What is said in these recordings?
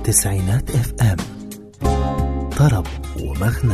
تسعينات اف ام طرب ومغنى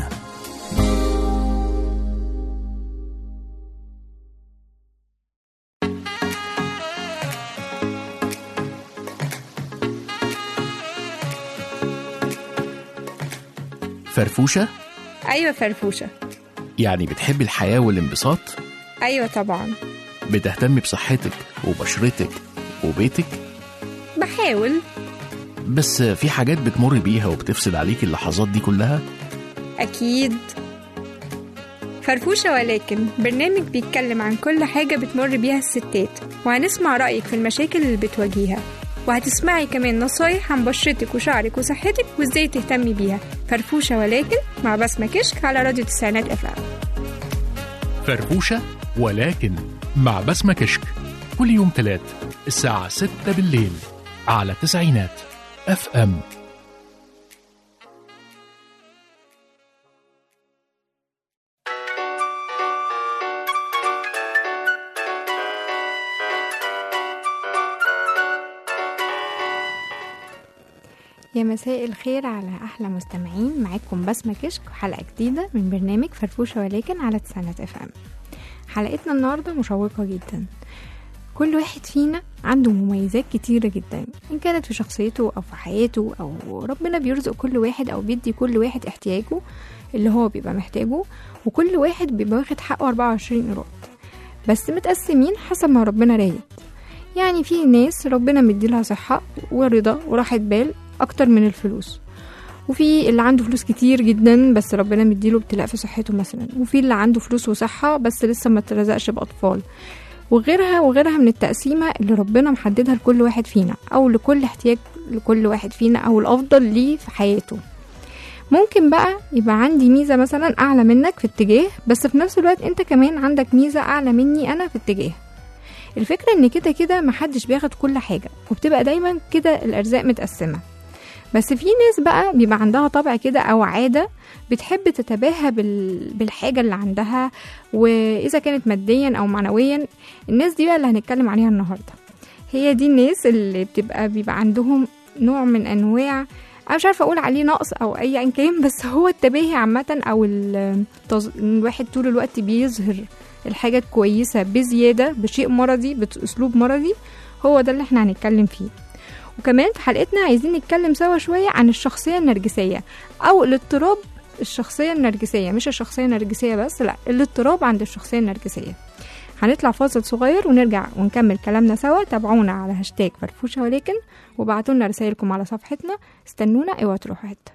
فرفوشة أيوة فرفوشة يعني بتحبي الحياة والانبساط أيوة طبعا بتهتمي بصحتك وبشرتك وبيتك بحاول بس في حاجات بتمر بيها وبتفسد عليكي اللحظات دي كلها أكيد فرفوشة ولكن برنامج بيتكلم عن كل حاجة بتمر بيها الستات وهنسمع رأيك في المشاكل اللي بتواجهها وهتسمعي كمان نصايح عن بشرتك وشعرك وصحتك وازاي تهتمي بيها فرفوشة ولكن مع بسمة كشك على راديو تسعينات اف ام فرفوشة ولكن مع بسمة كشك كل يوم تلات الساعة 6 بالليل على تسعينات اف ام يا مساء الخير على أحلى مستمعين معاكم بسمة كشك وحلقة جديدة من برنامج فرفوشة ولكن على تسعينات اف ام حلقتنا النهاردة مشوقة جدا كل واحد فينا عنده مميزات كتيرة جدا إن كانت في شخصيته أو في حياته أو ربنا بيرزق كل واحد أو بيدي كل واحد احتياجه اللي هو بيبقى محتاجه وكل واحد بيبقى واخد حقه 24 قيراط بس متقسمين حسب ما ربنا رايد يعني في ناس ربنا مديلها صحة ورضا وراحة بال أكتر من الفلوس وفي اللي عنده فلوس كتير جدا بس ربنا مديله ابتلاء في صحته مثلا وفي اللي عنده فلوس وصحة بس لسه ما اترزقش بأطفال وغيرها وغيرها من التقسيمة اللي ربنا محددها لكل واحد فينا أو لكل احتياج لكل واحد فينا أو الأفضل ليه في حياته ممكن بقى يبقى عندي ميزة مثلا أعلى منك في اتجاه بس في نفس الوقت أنت كمان عندك ميزة أعلى مني أنا في اتجاه الفكرة إن كده كده محدش بياخد كل حاجة وبتبقى دايما كده الأرزاق متقسمة بس في ناس بقى بيبقى عندها طبع كده او عاده بتحب تتباهى بال... بالحاجه اللي عندها واذا كانت ماديا او معنويا الناس دي بقى اللي هنتكلم عليها النهارده هي دي الناس اللي بتبقى بيبقى عندهم نوع من انواع انا مش عارفه اقول عليه نقص او اي كان بس هو التباهي عامه او التز... الواحد طول الوقت بيظهر الحاجه الكويسه بزياده بشيء مرضي باسلوب مرضي هو ده اللي احنا هنتكلم فيه وكمان في حلقتنا عايزين نتكلم سوا شوية عن الشخصية النرجسية أو الاضطراب الشخصية النرجسية مش الشخصية النرجسية بس لا الاضطراب عند الشخصية النرجسية هنطلع فاصل صغير ونرجع ونكمل كلامنا سوا تابعونا على هاشتاج فرفوشة ولكن وبعتولنا رسائلكم على صفحتنا استنونا اوعى تروحوا حتة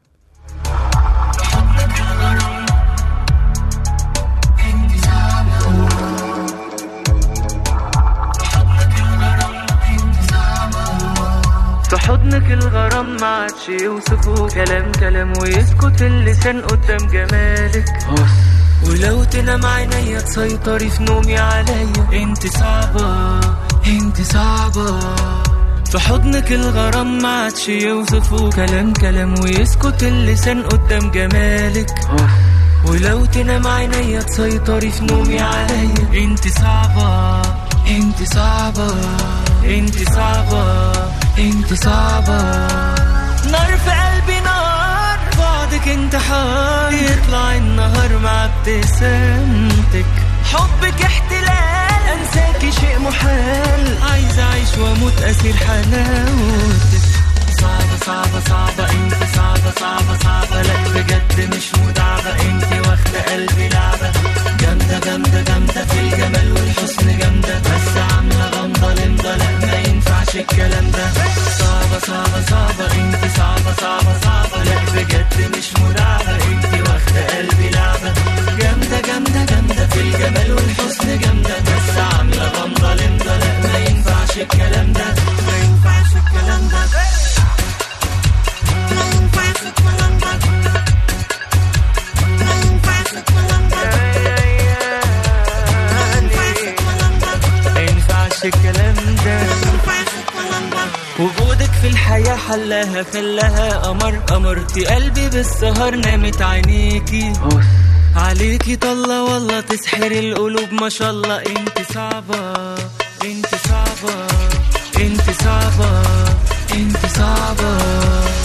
في حضنك الغرام ما عادش يوصفه كلام كلام ويسكت اللسان قدام جمالك ولو تنام عينيا تسيطري في نومي عليا انت صعبة انت صعبة في حضنك الغرام ما عادش يوصفه كلام كلام ويسكت اللسان قدام جمالك ولو تنام عينيا تسيطري في نومي عليا انت صعبة انت صعبة انت صعبة انت صعبة نار في قلبي نار بعدك انتحار يطلع النهار مع ابتسامتك حبك احتلال انساكي شيء محال عايز اعيش واموت اسير حلاوتك صعبة صعبة صعبة انت صعبة صعبة صعبة لا بجد مش مدعبة انت واخدة قلبي لعبة جامدة جامدة جامدة في الجمال والحسن جامدة بس عاملة غمضة لمضة لا ما ينفعش الكلام ده صعبة صعبة صعبة انت صعبة صعبة صعبة لا بجد مش مدعبة انت واخدة قلبي لعبة جامدة جامدة جامدة في الجمال والحسن جامدة بس عاملة غمضة لمضة لا ما ينفعش الكلام ده ما ينفعش الكلام ده ينفعش الكلام ده وجودك في الحياة حلاها خلاها قمر قمرتي قلبي بالسهر نامت عينيكي عليكي طلة والله تسحر القلوب ما شاء الله انت صعبة انت صعبة انت صعبة انت صعبة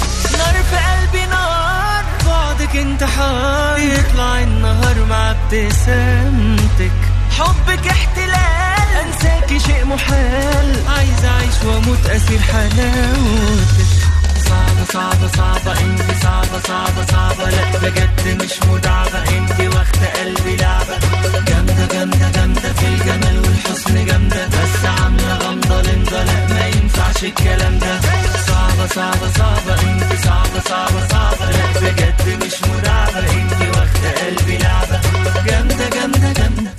يطلع النهار مع ابتسامتك حبك احتلال انساكي شيء محال عايز اعيش واموت اسير حلاوتك صعبة صعبة صعبة انت صعبة صعبة صعبة لا بجد مش مدعبة انت واخدة قلبي لعبة جامدة جامدة جامدة في الجمال والحسن جامدة بس عاملة غمضة لمضة لا ما ينفعش الكلام ده صعبة صعبة صعبة انت صعبة صعبة صعبة لا بجد مش مدعبة انت واخدة قلبي لعبة جامدة جامدة جامدة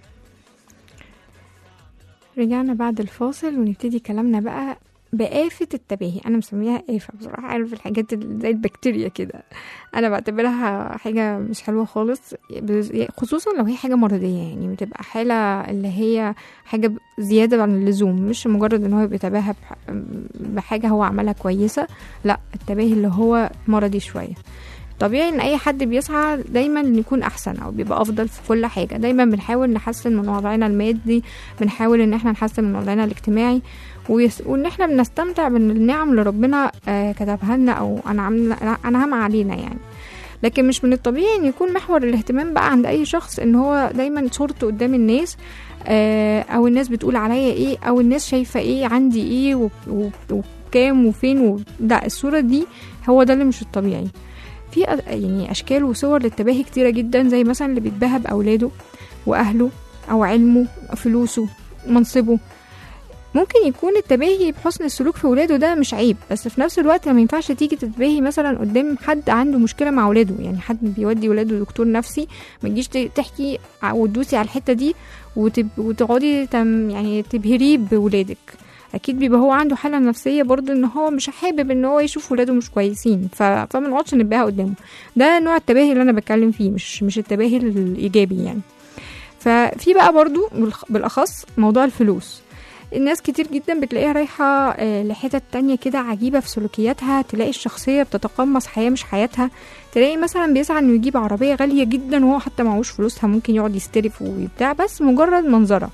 رجعنا بعد الفاصل ونبتدي كلامنا بقى بآفة التباهي أنا مسميها آفة بصراحة عارف الحاجات اللي زي البكتيريا كده أنا بعتبرها حاجة مش حلوة خالص بز- خصوصا لو هي حاجة مرضية يعني بتبقى حالة اللي هي حاجة زيادة عن اللزوم مش مجرد إن هو بيتباهى بح- بحاجة هو عملها كويسة لا التباهي اللي هو مرضي شوية طبيعي ان اي حد بيسعى دايما إن يكون احسن او بيبقى افضل في كل حاجه دايما بنحاول نحسن من وضعنا المادي بنحاول ان احنا نحسن من وضعنا الاجتماعي ويس- وان احنا بنستمتع بالنعم اللي ربنا آه، كتبها لنا او انعم انعم علينا يعني لكن مش من الطبيعي ان يكون محور الاهتمام بقى عند اي شخص ان هو دايما صورته قدام الناس آه، او الناس بتقول عليا ايه او الناس شايفه ايه عندي ايه و- و- وكام وفين و... لا الصوره دي هو ده اللي مش الطبيعي في أ- يعني اشكال وصور للتباهي كتيره جدا زي مثلا اللي بيتباهى باولاده واهله او علمه فلوسه منصبه ممكن يكون التباهي بحسن السلوك في ولاده ده مش عيب بس في نفس الوقت ما ينفعش تيجي تتباهي مثلا قدام حد عنده مشكله مع ولاده يعني حد بيودي ولاده دكتور نفسي ما تجيش ت- تحكي ع- وتدوسي على الحته دي وتب... وتقعدي تم يعني تبهريه بولادك اكيد بيبقى هو عنده حاله نفسيه برضو ان هو مش حابب ان هو يشوف ولاده مش كويسين ف... فما نقعدش نباهى قدامه ده نوع التباهي اللي انا بتكلم فيه مش مش التباهي الايجابي يعني ففي بقى برضو بالخ- بالاخص موضوع الفلوس الناس كتير جدا بتلاقيها رايحة آه، لحتت تانية كده عجيبة في سلوكياتها تلاقي الشخصية بتتقمص حياة مش حياتها تلاقي مثلا بيسعى انه يجيب عربية غالية جدا وهو حتى معهوش فلوسها ممكن يقعد يستلف وبتاع بس مجرد منظرة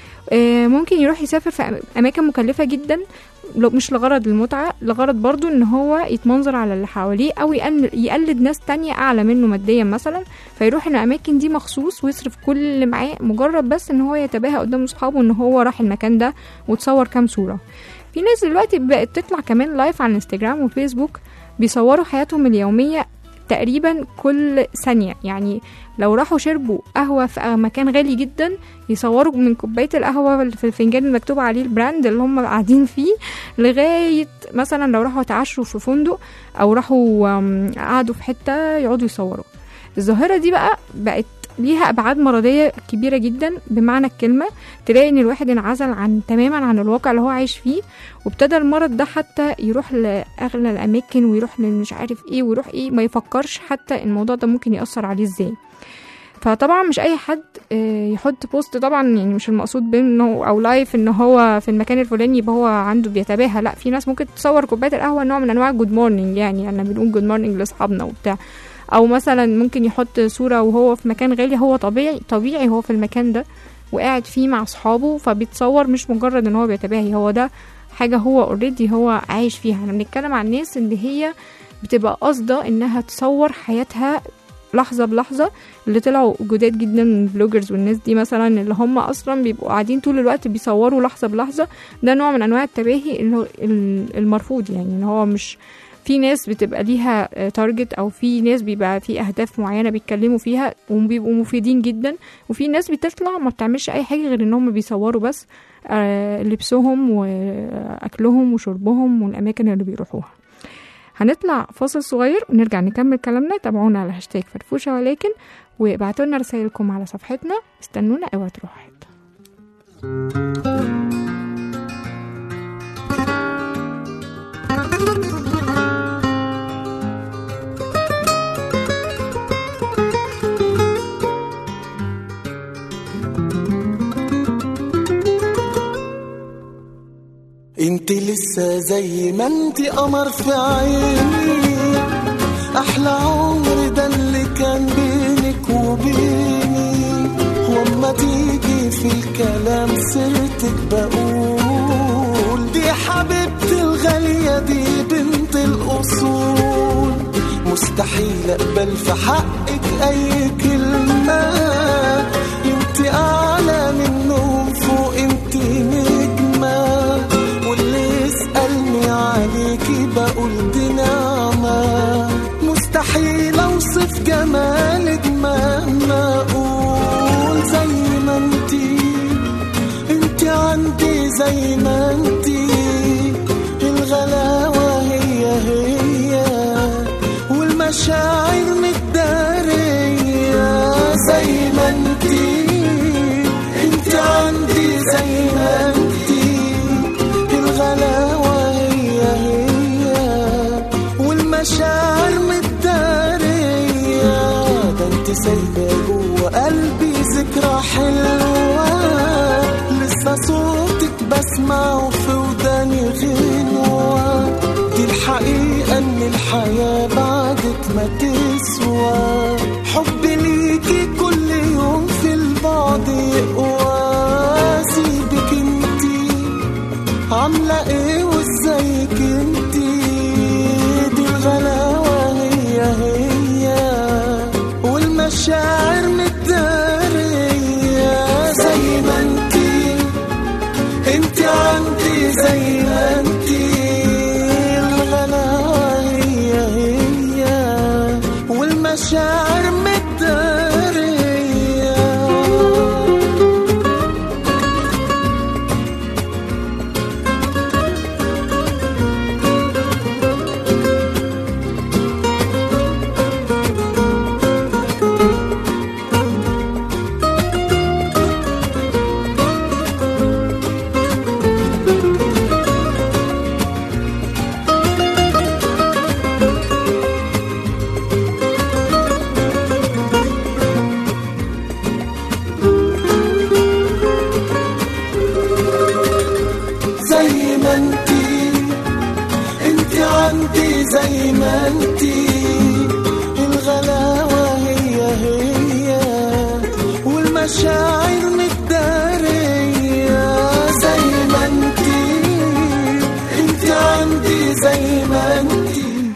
آه، ممكن يروح يسافر في أم- أماكن مكلفة جدا لو- مش لغرض المتعة لغرض برضو ان هو يتمنظر على اللي حواليه او يقل- يقلد ناس تانية اعلى منه ماديا مثلا فيروح الاماكن دي مخصوص ويصرف كل اللي معاه مجرد بس ان هو يتباهى قدام اصحابه ان هو راح المكان ده وتصور كام صورة في ناس دلوقتي بقت تطلع كمان لايف على انستجرام وفيسبوك بيصوروا حياتهم اليومية تقريبا كل ثانية يعني لو راحوا شربوا قهوة في مكان غالي جدا يصوروا من كوباية القهوة في الفنجان المكتوب عليه البراند اللي هم قاعدين فيه لغاية مثلا لو راحوا اتعشوا في فندق أو راحوا آم، قعدوا في حتة يقعدوا يصوروا الظاهرة دي بقى بقت ليها أبعاد مرضية كبيرة جدا بمعنى الكلمة تلاقي إن الواحد انعزل عن تماما عن الواقع اللي هو عايش فيه وابتدى المرض ده حتى يروح لأغلى الأماكن ويروح لمش عارف إيه ويروح إيه ما يفكرش حتى الموضوع ده ممكن يأثر عليه إزاي فطبعا مش اي حد آه، يحط بوست طبعا يعني مش المقصود بانه او لايف ان هو في المكان الفلاني يبقى هو عنده بيتباهى لا في ناس ممكن تصور كوبايه القهوه نوع من انواع الجود مورنينج يعني احنا بنقول جود مورنينج لاصحابنا وبتاع او مثلا ممكن يحط صوره وهو في مكان غالي هو طبيعي طبيعي هو في المكان ده وقاعد فيه مع اصحابه فبيتصور مش مجرد ان هو بيتباهي هو ده حاجه هو اوريدي هو عايش فيها احنا بنتكلم عن الناس اللي هي بتبقى قاصده انها تصور حياتها لحظه بلحظه اللي طلعوا جداد جدا من البلوجرز والناس دي مثلا اللي هم اصلا بيبقوا قاعدين طول الوقت بيصوروا لحظه بلحظه ده نوع من انواع التباهي اللي هو ال- المرفوض يعني ان هو مش في ناس بتبقى ليها تارجت او في ناس بيبقى في اهداف معينه بيتكلموا فيها وبيبقوا مفيدين جدا وفي ناس بتطلع ما بتعملش اي حاجه غير ان هم بيصوروا بس آه، لبسهم واكلهم وشربهم والاماكن اللي بيروحوها هنطلع فاصل صغير ونرجع نكمل كلامنا تابعونا على هاشتاج فرفوشة ولكن وابعتوا لنا رسائلكم على صفحتنا استنونا اوعى تروحوا حته انت لسه زي ما انت قمر في عيني احلى عمر ده اللي كان بينك وبيني واما تيجي في الكلام سيرتك بقول دي حبيبتي الغالية دي بنت الأصول مستحيل اقبل في حقك اي كلمة انت اعلى منهم فوق انت نجمة واللي يسألني عليكي بقول دي نعمة مستحيل اوصف جمالك مهما اقول زي ما انتي انت عندي زي ما انتي الغلاوة هي هي والمشاعر متدارية زي ما انتي انت عندي زي ما انتي الغلاوة هي هي والمشاعر متدارية ده انت سايبة جوه قلبي ذكرى حلوة لسه صوتك بسمعه في وداني غنوة دي الحقيقة ان الحياة بعدك ما تسوى حبي ليكي كل يوم في البعد يقوى سيبك انتي عاملة ايه وازيك انتي دي الغلاوة هي هي والمشاعر متدارية زي ما انتي انتي عندي زي ما انتي الغلاوة هي هي والمشاعر متدارية زي ما انتي انتي عندي زي ما انتي الغلاوة هي هي والمشاعر متدارية زي ما انتي انتي عندي زي ما انتي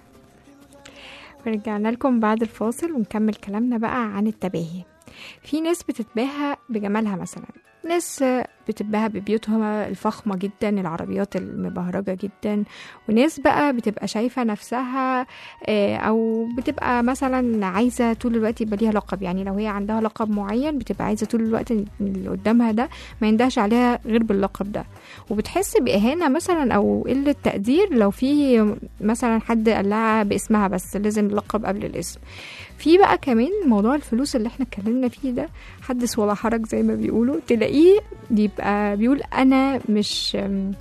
رجعنا لكم بعد الفاصل ونكمل كلامنا بقى عن التباهي في ناس بتتباهى بجمالها مثلا ناس بتتباهى ببيوتها الفخمة جدا العربيات المبهرجة جدا وناس بقى بتبقى شايفة نفسها آه، أو بتبقى مثلا عايزة طول الوقت يبقى ليها لقب يعني لو هي عندها لقب معين بتبقى عايزة طول الوقت إن اللي قدامها ده ما يندهش عليها غير باللقب ده وبتحس بإهانة مثلا أو قلة تقدير لو في مثلا حد قال لها باسمها بس لازم اللقب قبل الاسم في بقى كمان موضوع الفلوس اللي احنا اتكلمنا فيه ده حدث ولا حرج زي ما بيقولوا تلاقيه يبقى بيقول انا مش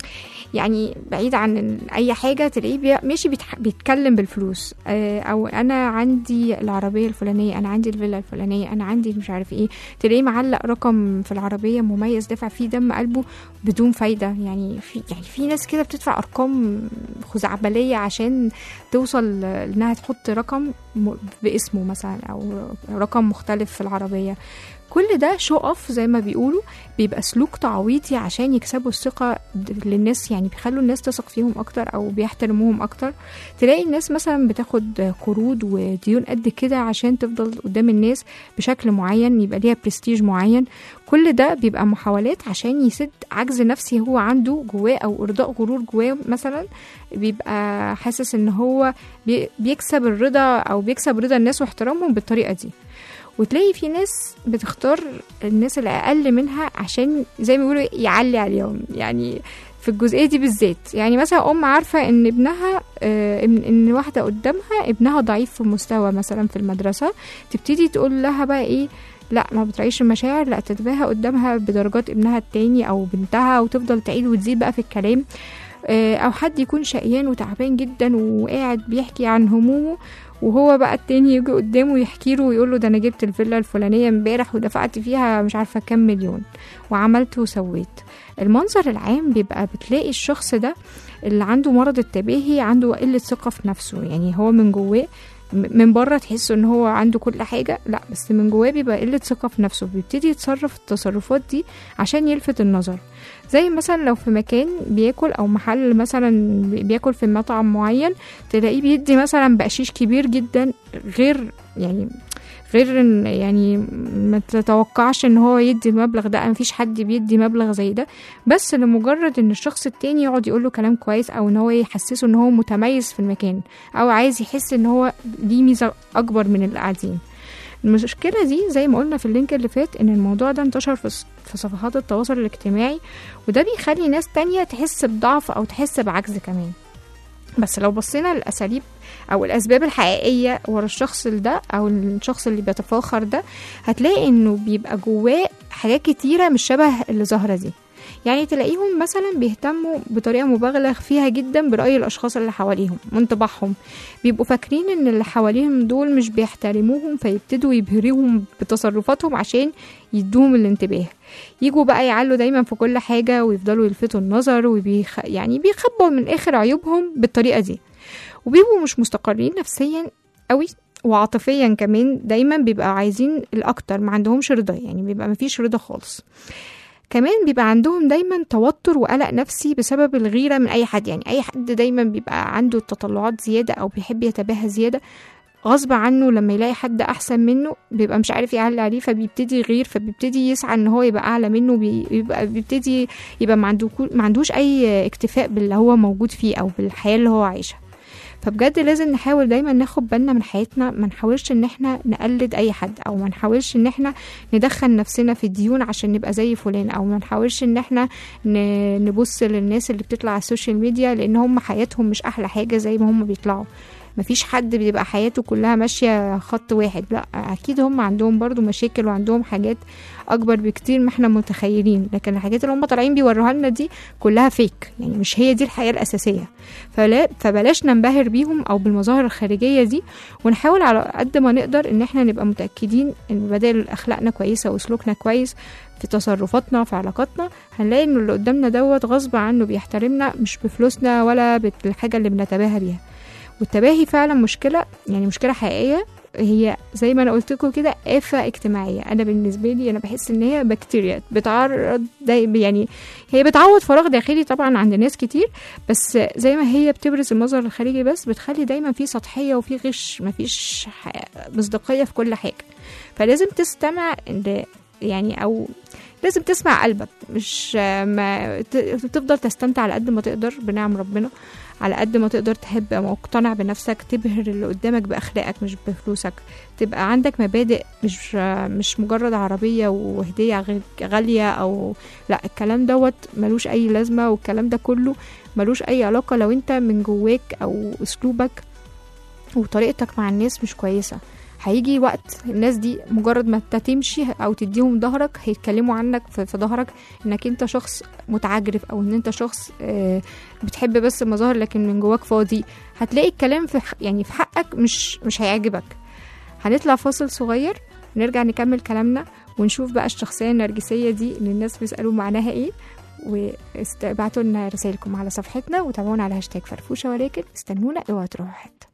يعني بعيد عن ال- اي حاجه تلاقيه بي- ماشي بيتح- بيتكلم بالفلوس آه، او انا عندي العربيه الفلانيه انا عندي الفيلا الفلانيه انا عندي مش عارف ايه تلاقيه معلق رقم في العربيه مميز دافع فيه دم قلبه بدون فايده يعني في يعني في ناس كده بتدفع ارقام خزعبليه عشان توصل انها تحط رقم م- باسمه مثلا او رقم مختلف في العربيه كل ده شو اوف زي ما بيقولوا بيبقى سلوك تعويضي عشان يكسبوا الثقة د- للناس يعني بيخلوا الناس تثق فيهم أكتر أو بيحترموهم أكتر تلاقي الناس مثلا بتاخد قروض وديون قد كده عشان تفضل قدام الناس بشكل معين يبقى ليها برستيج معين كل ده بيبقى محاولات عشان يسد عجز نفسي هو عنده جواه أو إرضاء غرور جواه مثلا بيبقى حاسس إن هو بي- بيكسب الرضا أو بيكسب رضا الناس واحترامهم بالطريقة دي وتلاقي في ناس بتختار الناس اللي اقل منها عشان زي ما بيقولوا يعلي عليهم يعني في الجزئيه دي بالذات يعني مثلا ام عارفه ان ابنها آه، ان إن واحده قدامها ابنها ضعيف في المستوى مثلا في المدرسه تبتدي تقول لها بقى ايه لا ما بتراعيش المشاعر لا تتباهى قدامها بدرجات ابنها التاني او بنتها وتفضل تعيد وتزيد بقى في الكلام آه، او حد يكون شقيان وتعبان جدا وقاعد بيحكي عن همومه وهو بقى التاني يجي قدامه يحكي له ويقول له ده انا جبت الفيلا الفلانيه امبارح ودفعت فيها مش عارفه كام مليون وعملت وسويت المنظر العام بيبقى بتلاقي الشخص ده اللي عنده مرض التباهي عنده قله ثقه في نفسه يعني هو من جواه م- من بره تحس ان هو عنده كل حاجه لا بس من جواه بيبقى قله ثقه في نفسه بيبتدي يتصرف التصرفات دي عشان يلفت النظر زي مثلا لو في مكان بياكل او محل مثلا بي- بياكل في مطعم معين تلاقيه بيدي مثلا بقشيش كبير جدا غير يعني غير ان يعني ما تتوقعش ان هو يدي المبلغ ده مفيش حد بيدي مبلغ زي ده بس لمجرد ان الشخص التاني يقعد يقول له كلام كويس او ان هو يحسسه ان هو متميز في المكان او عايز يحس ان هو ليه ميزه اكبر من اللي قاعدين المشكلة دي زي ما قلنا في اللينك اللي فات ان الموضوع ده انتشر في ص- في صفحات التواصل الاجتماعي وده بيخلي ناس تانية تحس بضعف او تحس بعجز كمان بس لو بصينا للاساليب او الاسباب الحقيقيه ورا الشخص ده او الشخص اللي بيتفاخر ده هتلاقي انه بيبقى جواه حاجات كتيره مش شبه اللي ظاهره دي يعني تلاقيهم مثلا بيهتموا بطريقه مبالغ فيها جدا براي الاشخاص اللي حواليهم وانطباعهم بيبقوا فاكرين ان اللي حواليهم دول مش بيحترموهم فيبتدوا يبهروهم بتصرفاتهم عشان يدوهم الانتباه يجوا بقى يعلوا دايما في كل حاجه ويفضلوا يلفتوا النظر وبيخ... يعني بيخبوا من الاخر عيوبهم بالطريقه دي وبيبقوا مش مستقرين نفسيا قوي وعاطفيا كمان دايما بيبقى عايزين الاكتر ما عندهمش رضا يعني بيبقى مفيش رضا خالص كمان بيبقى عندهم دايما توتر وقلق نفسي بسبب الغيرة من أي حد يعني أي حد دايما بيبقى عنده تطلعات زيادة أو بيحب يتباهى زيادة غصب عنه لما يلاقي حد أحسن منه بيبقى مش عارف يعلي عليه فبيبتدي يغير فبيبتدي يسعى إن هو يبقى أعلى منه بي- بيبقى بيبتدي يبقى ما عنده ما عندوش أي اكتفاء باللي هو موجود فيه أو بالحياة اللي هو عايشها فبجد لازم نحاول دايما ناخد بالنا من حياتنا ما نحاولش ان احنا نقلد اي حد او ما نحاولش ان احنا ندخل نفسنا في ديون عشان نبقى زي فلان او ما نحاولش ان احنا ن- نبص للناس اللي بتطلع على السوشيال ميديا لان هم حياتهم مش احلى حاجه زي ما هم بيطلعوا مفيش حد بيبقى حياته كلها ماشية خط واحد لا أكيد هم عندهم برضو مشاكل وعندهم حاجات أكبر بكتير ما احنا متخيلين لكن الحاجات اللي هم طالعين بيوروها لنا دي كلها فيك يعني مش هي دي الحياة الأساسية فلا فبلاش ننبهر بيهم أو بالمظاهر الخارجية دي ونحاول على قد ما نقدر إن احنا نبقى متأكدين إن بدل أخلاقنا كويسة وسلوكنا كويس في تصرفاتنا في علاقاتنا هنلاقي إن اللي قدامنا دوت غصب عنه بيحترمنا مش بفلوسنا ولا بالحاجة اللي بنتباهى بيها والتباهي فعلا مشكلة يعني مشكلة حقيقية هي زي ما انا قلت لكم كده آفة اجتماعية انا بالنسبة لي انا بحس ان هي بكتيريا بتعرض داي يعني هي بتعوض فراغ داخلي طبعا عند ناس كتير بس زي ما هي بتبرز المظهر الخارجي بس بتخلي دايما في سطحية وفي غش مفيش ح- مصداقية في كل حاجة فلازم تستمع ل- يعني او لازم تسمع قلبك مش ما ت- تفضل تستمتع على قد ما تقدر بنعم ربنا على قد ما تقدر تحب مقتنع بنفسك تبهر اللي قدامك بأخلاقك مش بفلوسك تبقى عندك مبادئ مش مش مجرد عربية وهدية غ- غالية أو لا الكلام دوت ملوش أي لازمة والكلام ده كله ملوش أي علاقة لو أنت من جواك أو أسلوبك وطريقتك مع الناس مش كويسة هيجي وقت الناس دي مجرد ما انت تمشي او تديهم ظهرك هيتكلموا عنك في في ظهرك انك انت شخص متعجرف او ان انت شخص آه، بتحب بس المظاهر لكن من جواك فاضي هتلاقي الكلام في ح- يعني في حقك مش مش هيعجبك هنطلع فاصل صغير نرجع نكمل كلامنا ونشوف بقى الشخصية النرجسية دي اللي الناس بيسألوا معناها ايه وابعتوا لنا رسائلكم على صفحتنا وتابعونا على هاشتاج فرفوشة ولكن استنونا اوعوا تروحوا حتة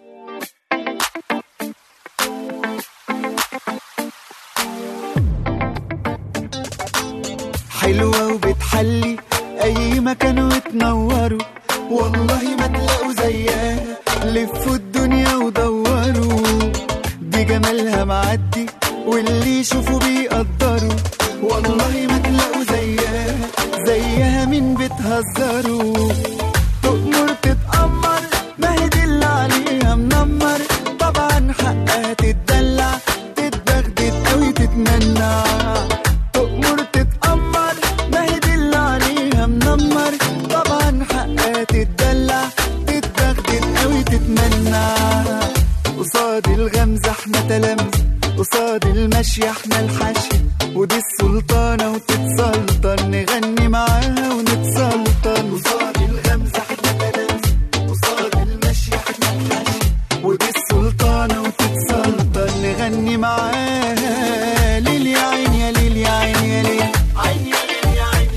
حلوة وبتحلي أي مكان وتنوروا والله ما تلاقوا زيها لفوا الدنيا ودوروا دي جمالها معدي واللي يشوفوا بيقدروا والله ما تلاقوا زيها زيها مين بتهزروا تؤمر تتأمر ما هي دي اللي عليها منمر طبعا حقها تتدلع تتبغدد قوي تتمنع تؤمر تتأمر ما هي دي اللي عليها منمر طبعا حقها تتدلع تتبغدد قوي تتمنع قصاد الغمزة احنا تلامذة قصاد المشي احنا الحشي ودي السلطانة وتتسلطن نغني معاها ونتسلطن قصاد الغمزة احنا تلامذة قصاد المشي احنا الحشي ودي السلطانة وتتسلطن نغني معاها ليل يا عين يا ليل يا عين يا ليل عين يا ليل يا عين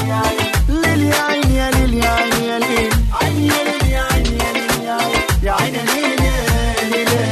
يا ليل يا عين ليل يا عين يا ليل يا عين يا ليل يا عين يا ليل يا عين يا عين يا ليل يا ليل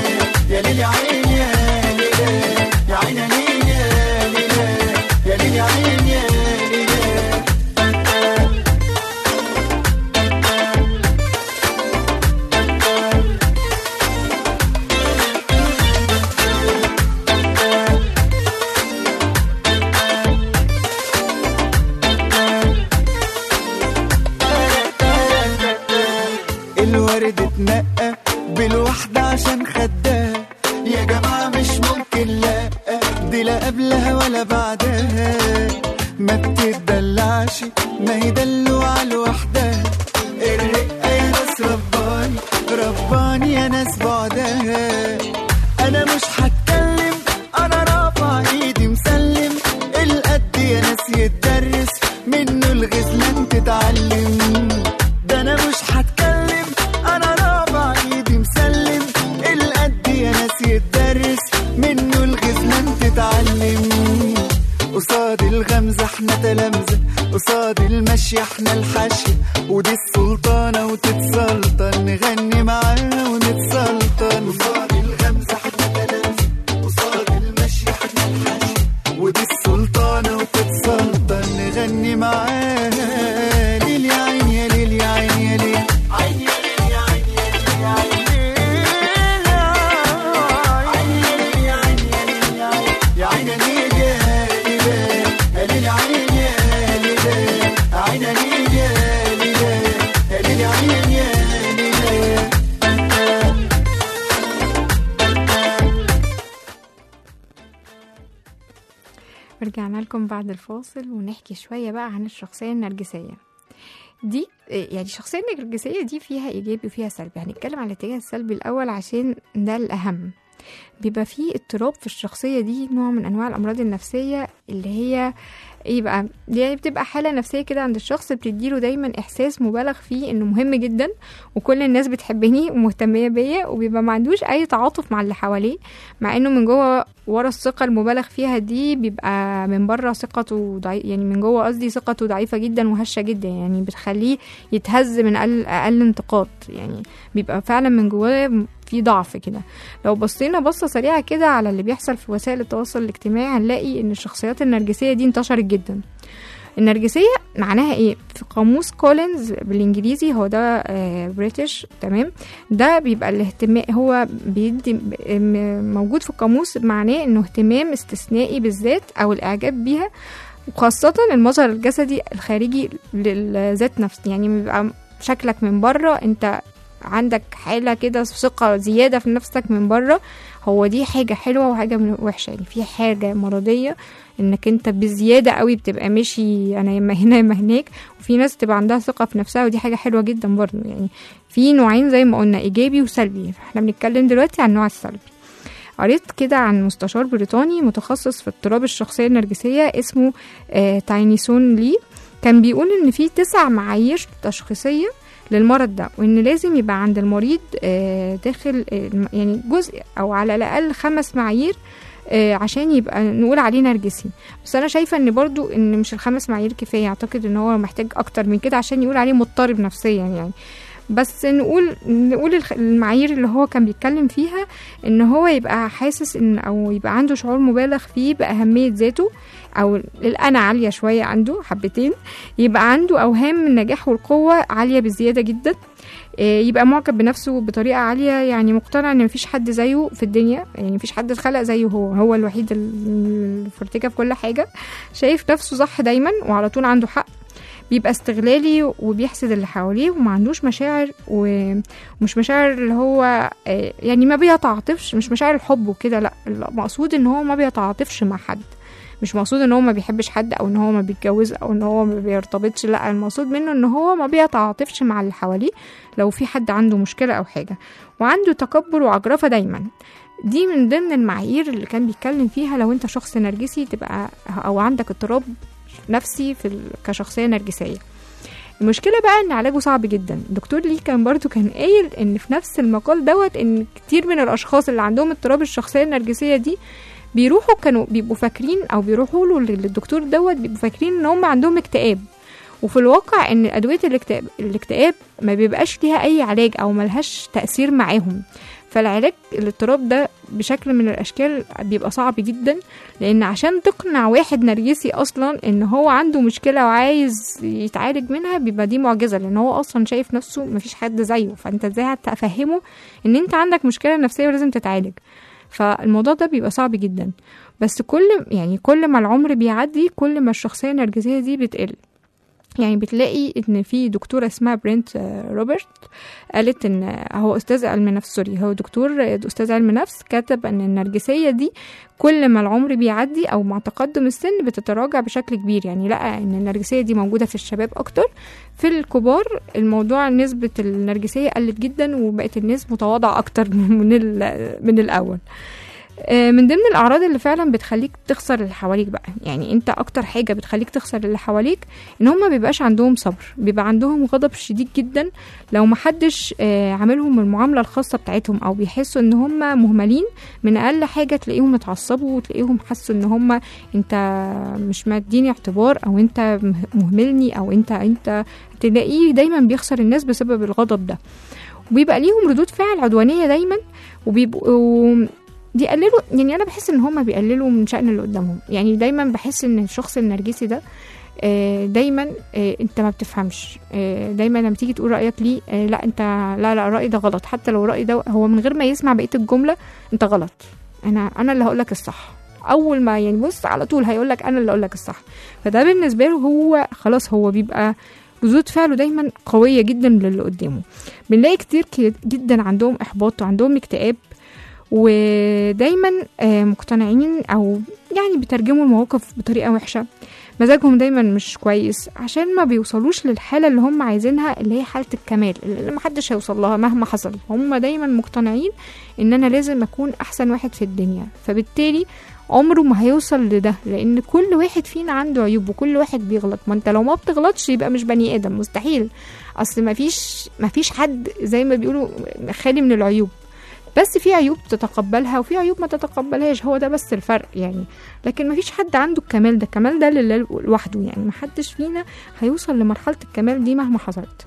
الورد اتنقى بالوحدة عشان خدها يا جماعة مش ممكن لا دي لا قبلها ولا بعدها ما بتدلعش ما هي دلوعة لوحدها الرقة يا ناس رباني رباني يا ناس بعدها انا مش هتكلم انا رافع ايدي مسلم القد يا ناس يتدرس منه الغزلان تتعلم ده انا مش هتكلم انا رافع ايدي مسلم القد يا ناس يتدرس منه الغزلان تتعلم قصاد الغمزة احنا تلامذة قصاد المشي احنا الحشي ودي السلطانة وتتسلطن نغني معاها ونتسلطن قصاد الغمزة احنا تلامذة قصاد المشي احنا الحشي ودي السلطانة وتتسلطن نغني معاها ليل يا عين يا ليل يا عين يا ليل عين يا ليل يا عين يا ليل يا عين يا عين يا عين يا ليل يا ليل يا عين يا ليل عين يا ليل يا ليل ليل يا عين يا ليل رجعنا لكم بعد الفاصل ونحكي شوية بقى عن الشخصية النرجسية دي يعني الشخصية النرجسية دي فيها إيجابي وفيها سلبي هنتكلم عن الاتجاه السلبي الأول عشان ده الأهم بيبقى فيه اضطراب في الشخصية دي نوع من أنواع الأمراض النفسية اللي هي ايه بقى يعني بتبقى حالة نفسية كده عند الشخص بتديله دايما إحساس مبالغ فيه إنه مهم جدا وكل الناس بتحبني ومهتمية بيا وبيبقى ما عندوش أي تعاطف مع اللي حواليه مع إنه من جوه ورا الثقة المبالغ فيها دي بيبقى من بره ثقته ضعيف يعني من جوه قصدي ثقته ضعيفة جدا وهشة جدا يعني بتخليه يتهز من أقل, أقل انتقاد يعني بيبقى فعلا من جواه في ضعف كده لو بصينا بصة سريعة كده على اللي بيحصل في وسائل التواصل الاجتماعي هنلاقي ان الشخصيات النرجسية دي انتشرت جدا النرجسية معناها ايه في قاموس كولينز بالانجليزي هو ده بريتش تمام ده بيبقى الاهتمام هو بيدي م- موجود في القاموس معناه انه اهتمام استثنائي بالذات او الاعجاب بيها وخاصة المظهر الجسدي الخارجي للذات نفس يعني بيبقى شكلك من بره انت عندك حالة كده ثقة زيادة في نفسك من بره هو دي حاجة حلوة وحاجة من- وحشة يعني في حاجة مرضية انك انت بزيادة قوي بتبقى ماشي انا يما هنا يما هناك وفي ناس تبقى عندها ثقة في نفسها ودي حاجة حلوة جدا برضه يعني في نوعين زي ما قلنا ايجابي وسلبي احنا بنتكلم دلوقتي عن النوع السلبي قريت كده عن مستشار بريطاني متخصص في اضطراب الشخصية النرجسية اسمه آه تاينيسون لي كان بيقول ان في تسع معايير تشخيصية للمرض ده وان لازم يبقى عند المريض آه، داخل آه، يعني جزء او على الاقل خمس معايير آه، عشان يبقى نقول عليه نرجسي بس انا شايفه ان برضو ان مش الخمس معايير كفايه اعتقد ان هو محتاج اكتر من كده عشان يقول عليه مضطرب نفسيا يعني بس نقول نقول الخ- المعايير اللي هو كان بيتكلم فيها ان هو يبقى حاسس ان او يبقى عنده شعور مبالغ فيه باهميه ذاته او الانا عاليه شويه عنده حبتين يبقى عنده اوهام النجاح والقوه عاليه بزياده جدا إيه، يبقى معجب بنفسه بطريقه عاليه يعني مقتنع ان مفيش حد زيه في الدنيا يعني مفيش حد اتخلق زيه هو هو الوحيد الفرتكه في كل حاجه شايف نفسه صح دايما وعلى طول عنده حق بيبقى استغلالي وبيحسد اللي حواليه وما عندوش مشاعر و- ومش مشاعر اللي هو آه، يعني ما بيتعاطفش مش مشاعر الحب وكده لا المقصود ان هو ما بيتعاطفش مع حد مش مقصود ان هو ما بيحبش حد او ان هو ما بيتجوز او ان هو ما بيرتبطش لا المقصود منه ان هو ما بيتعاطفش مع اللي حواليه لو في حد عنده مشكلة او حاجة وعنده تكبر وعجرفة دايما دي من ضمن المعايير اللي كان بيتكلم فيها لو انت شخص نرجسي تبقى او عندك اضطراب نفسي في ال- كشخصية نرجسية المشكلة بقى ان علاجه صعب جدا الدكتور ليه كان برضو كان قايل ان في نفس المقال دوت ان كتير من الاشخاص اللي عندهم اضطراب الشخصية النرجسية دي بيروحوا كانوا بيبقوا فاكرين او بيروحوا له للدكتور دوت بيبقوا فاكرين ان هم عندهم اكتئاب وفي الواقع ان ادويه الاكتئاب الاكتئاب ما بيبقاش ليها اي علاج او ملهاش تاثير معاهم فالعلاج الاضطراب ده بشكل من الاشكال بيبقى صعب جدا لان عشان تقنع واحد نرجسي اصلا ان هو عنده مشكله وعايز يتعالج منها بيبقى دي معجزه لان هو اصلا شايف نفسه مفيش حد زيه فانت ازاي هتفهمه ان انت عندك مشكله نفسيه ولازم تتعالج فالموضوع ده بيبقى صعب جدا بس كل يعني كل ما العمر بيعدي كل ما الشخصيه النرجسيه دي بتقل يعني بتلاقي ان في دكتوره اسمها برنت آه، روبرت قالت ان هو استاذ علم نفس سوري هو دكتور آه، استاذ علم نفس كتب ان النرجسيه دي كل ما العمر بيعدي او مع تقدم السن بتتراجع بشكل كبير يعني لقى ان النرجسيه دي موجوده في الشباب اكتر في الكبار الموضوع نسبه النرجسيه قلت جدا وبقت الناس متواضعه اكتر من ال- من الاول آه، من ضمن الاعراض اللي فعلا بتخليك تخسر اللي حواليك بقى يعني انت اكتر حاجه بتخليك تخسر اللي حواليك ان هم ما بيبقاش عندهم صبر بيبقى عندهم غضب شديد جدا لو محدش آه، عاملهم المعامله الخاصه بتاعتهم او بيحسوا ان هم مهملين من اقل حاجه تلاقيهم اتعصبوا وتلاقيهم حسوا ان هم انت مش مديني اعتبار او انت مه- مهملني او انت انت تلاقيه دايما بيخسر الناس بسبب الغضب ده وبيبقى ليهم ردود فعل عدوانيه دايما وبيبقوا بيقللوا يعني انا بحس ان هما بيقللوا من شأن اللي قدامهم يعني دايما بحس ان الشخص النرجسي ده آه، دايما آه، انت ما بتفهمش آه، دايما لما تيجي تقول رايك ليه آه، لا انت لا لا الراي ده غلط حتى لو الراي ده هو من غير ما يسمع بقيه الجمله انت غلط انا انا اللي هقول لك الصح اول ما يعني بص على طول هيقول لك انا اللي اقول لك الصح فده بالنسبه له هو خلاص هو بيبقى ردود فعله دايما قويه جدا للي قدامه بنلاقي كتير ك- جدا عندهم احباط وعندهم اكتئاب ودايما آه، مقتنعين او يعني بيترجموا المواقف بطريقه وحشه مزاجهم دايما مش كويس عشان ما بيوصلوش للحاله اللي هم عايزينها اللي هي حاله الكمال اللي محدش هيوصل لها مهما حصل هم دايما مقتنعين ان انا لازم اكون احسن واحد في الدنيا فبالتالي عمره ما هيوصل لده لان كل واحد فينا عنده عيوب وكل واحد بيغلط ما انت لو ما بتغلطش يبقى مش بني ادم مستحيل اصل ما فيش ما فيش حد زي ما بيقولوا خالي من العيوب بس في عيوب تتقبلها وفي عيوب ما تتقبلهاش هو ده بس الفرق يعني لكن ما فيش حد عنده الكمال ده الكمال ده لله لوحده يعني ما حدش فينا هيوصل لمرحلة الكمال دي مهما حصلت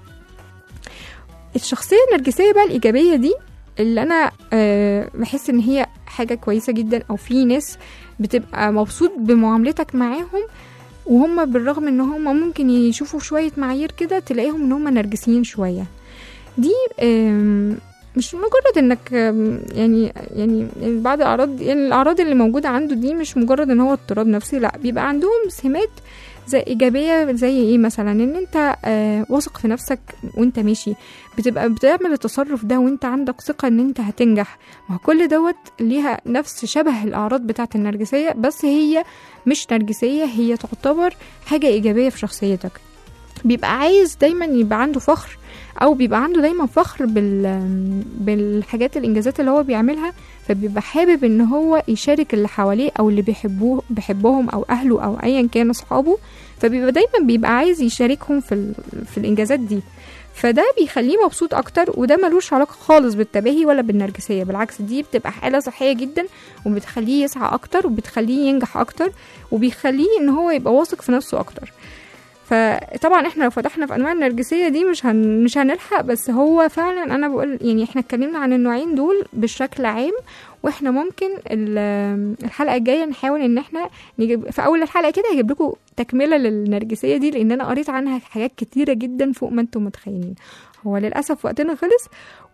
الشخصية النرجسية بقى الإيجابية دي اللي أنا أه بحس إن هي حاجة كويسة جدا أو في ناس بتبقى مبسوط بمعاملتك معاهم وهم بالرغم ان هم ممكن يشوفوا شوية معايير كده تلاقيهم ان هم نرجسيين شوية دي آم، مش مجرد انك آم، يعني يعني يعني بعض الاعراض يعني الاعراض اللي موجوده عنده دي مش مجرد ان هو اضطراب نفسي لا بيبقى عندهم سمات زي ايجابيه زي ايه مثلا ان انت آه واثق في نفسك وانت ماشي بتبقى بتعمل التصرف ده وانت عندك ثقه ان انت هتنجح ما هو كل دوت ليها نفس شبه الاعراض بتاعه النرجسيه بس هي مش نرجسيه هي تعتبر حاجه ايجابيه في شخصيتك بيبقى عايز دايما يبقى عنده فخر او بيبقى عنده دايما فخر بال بالحاجات الانجازات اللي هو بيعملها فبيبقى حابب ان هو يشارك اللي حواليه او اللي بيحبوه بيحبهم او اهله او ايا كان اصحابه فبيبقى دايما بيبقى عايز يشاركهم في ال... في الانجازات دي فده بيخليه مبسوط اكتر وده ملوش علاقه خالص بالتباهي ولا بالنرجسيه بالعكس دي بتبقى حاله صحيه جدا وبتخليه يسعى اكتر وبتخليه ينجح اكتر وبيخليه ان هو يبقى واثق في نفسه اكتر فطبعا احنا لو فتحنا في انواع النرجسيه دي مش هن... مش هنلحق بس هو فعلا انا بقول يعني احنا اتكلمنا عن النوعين دول بشكل عام واحنا ممكن ال- الحلقه الجايه نحاول ان احنا نجيب في اول الحلقه كده هجيب لكم تكمله للنرجسيه دي لان انا قريت عنها حاجات كتيره جدا فوق ما انتم متخيلين هو للاسف وقتنا خلص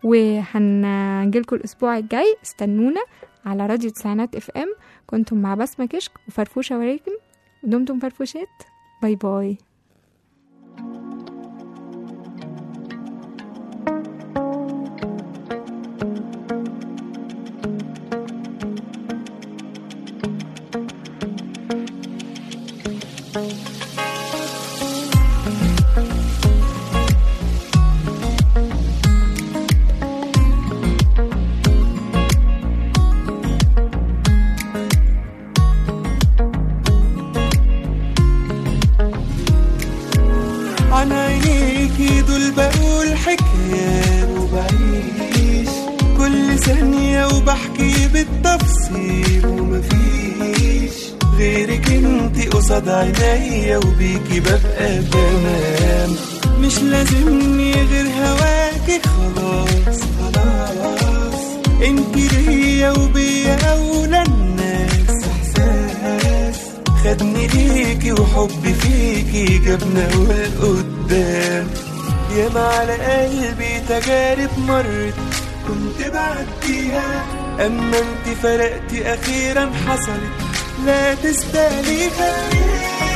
وهنجيلكم الاسبوع الجاي استنونا على راديو تسعينات اف ام كنتم مع بسمه كشك وفرفوشه ولكن دمتم فرفوشات باي باي عن عينيكي دول بقول حكايات وبعيش كل ثانية وبحكي بالتفصيل ومفيش غيرك انتي قصاد عينيا وبيكي ببقى تمام مش لازمني غير هواكي خلاص خلاص انتي ليا وبيا اولى الناس احساس خدني ليكي وحبي فيكي جابنا والقدام ياما على قلبي تجارب مرت كنت بعديها اما انت فرقتي اخيرا حصلت لا تستاهليها